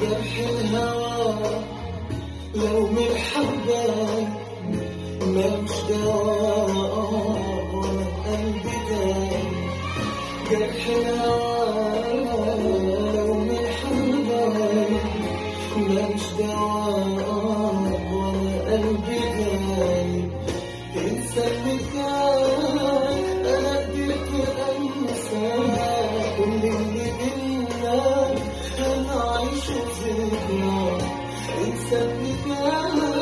جرح الهوى لو من الحبة مالوش دواء ولا قلبي تاني جرح الهوى لو من الحبة مالوش دواء ولا قلبي تاني انسى المثال انا قدرت انسى كل اللي بينا انا عايش في ذكرى انسى المثال